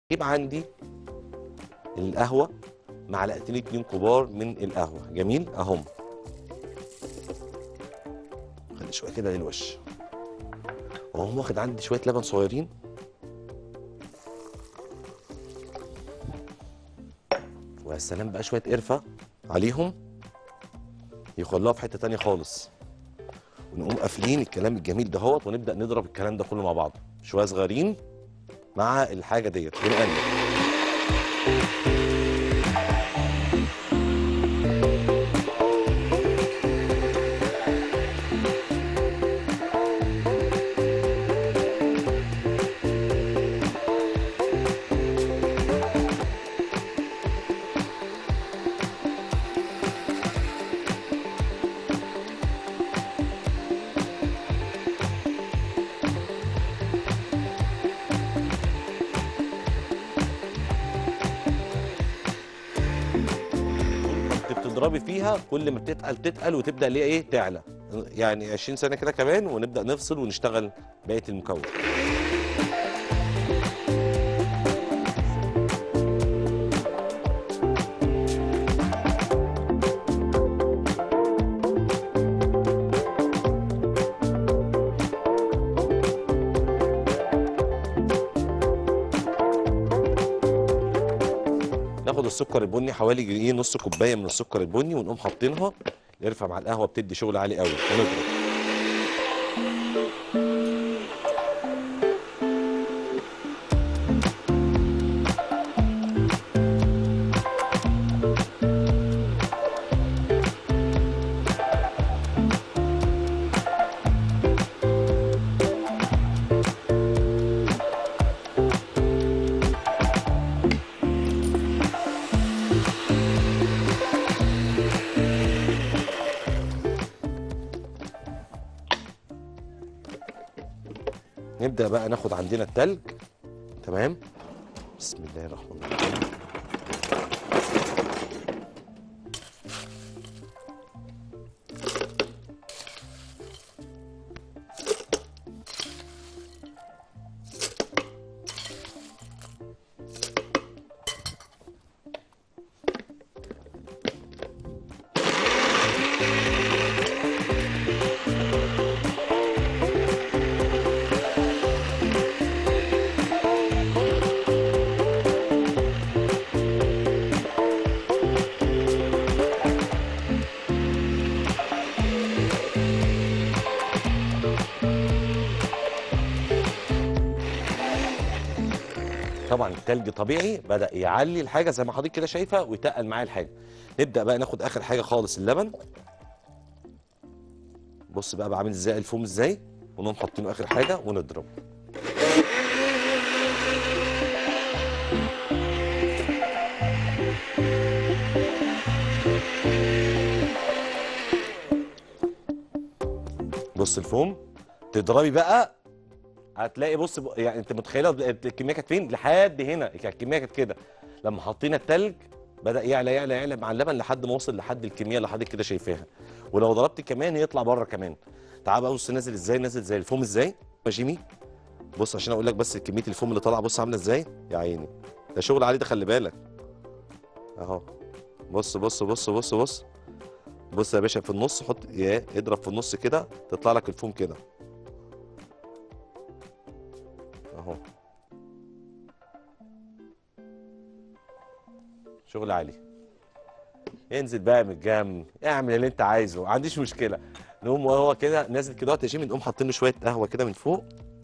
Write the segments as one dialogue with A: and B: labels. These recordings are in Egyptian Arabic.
A: يبقى عندي القهوه معلقتين اتنين كبار من القهوه جميل اهم خلي شويه كده للوش واقوم واخد عندي شويه لبن صغيرين ويا سلام بقى شويه قرفه عليهم يخلوها في حته تانية خالص ونقوم قافلين الكلام الجميل دهوت ونبدا نضرب الكلام ده كله مع بعض شويه صغيرين مع الحاجه ديت ونقلب كنت بتضربي فيها كل ما بتتقل تتقل وتبدا اللي هي ايه تعلى يعني 20 سنه كده كمان ونبدا نفصل ونشتغل بقيه المكون ناخد السكر البني حوالي ايه نص كوبايه من السكر البني ونقوم حاطينها نرفع مع القهوه بتدي شغل عالي قوي ونضرب نبدا بقى ناخد عندنا التلج تمام بسم الله الرحمن الرحيم طبعا التلج طبيعي بدا يعلي الحاجه زي ما حضرتك كده شايفه ويتقل معايا الحاجه نبدا بقى ناخد اخر حاجه خالص اللبن بص بقى بعمل ازاي الفوم ازاي ونقوم حاطينه اخر حاجه ونضرب بص الفوم تضربي بقى هتلاقي بص ب- يعني انت متخيله الكميه كانت فين لحد هنا كانت الكميه كانت كده لما حطينا التلج بدا يعلى يعلى يعلى مع اللبن لحد ما وصل لحد الكميه اللي حضرتك كده شايفاها ولو ضربت كمان يطلع بره كمان تعال بقى بص نازل ازاي نازل زي الفوم ازاي يا جيمي بص عشان اقول لك بس كميه الفوم اللي طالعه بص عامله ازاي يا عيني ده شغل عالي ده خلي بالك اهو بص بص بص بص بص بص يا باشا في النص حط يا اضرب في النص كده تطلع لك الفوم كده اهو شغل عالي انزل بقى من الجنب اعمل اللي انت عايزه ما عنديش مشكله نقوم وهو كده نازل كده وقت يا جيمي نقوم حاطين له شويه قهوه كده من فوق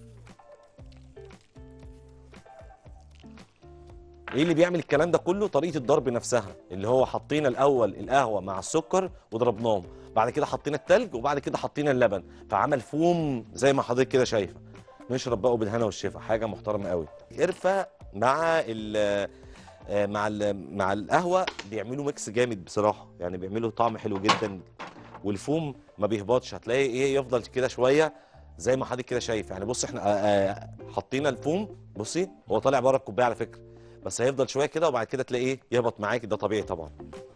A: ايه اللي بيعمل الكلام ده كله طريقه الضرب نفسها اللي هو حطينا الاول القهوه مع السكر وضربناهم بعد كده حطينا التلج وبعد كده حطينا اللبن فعمل فوم زي ما حضرتك كده شايفه نشرب بقى بالهنا والشفا حاجه محترمه قوي قرفه مع ال آه، مع ال مع القهوه بيعملوا ميكس جامد بصراحه يعني بيعملوا طعم حلو جدا والفوم ما بيهبطش هتلاقي ايه يفضل كده شويه زي ما حضرتك كده شايف يعني بص احنا آه، آه، حطينا الفوم بصي هو طالع بره الكوبايه على فكره بس هيفضل شويه كده وبعد كده تلاقيه يهبط معاك ده طبيعي طبعا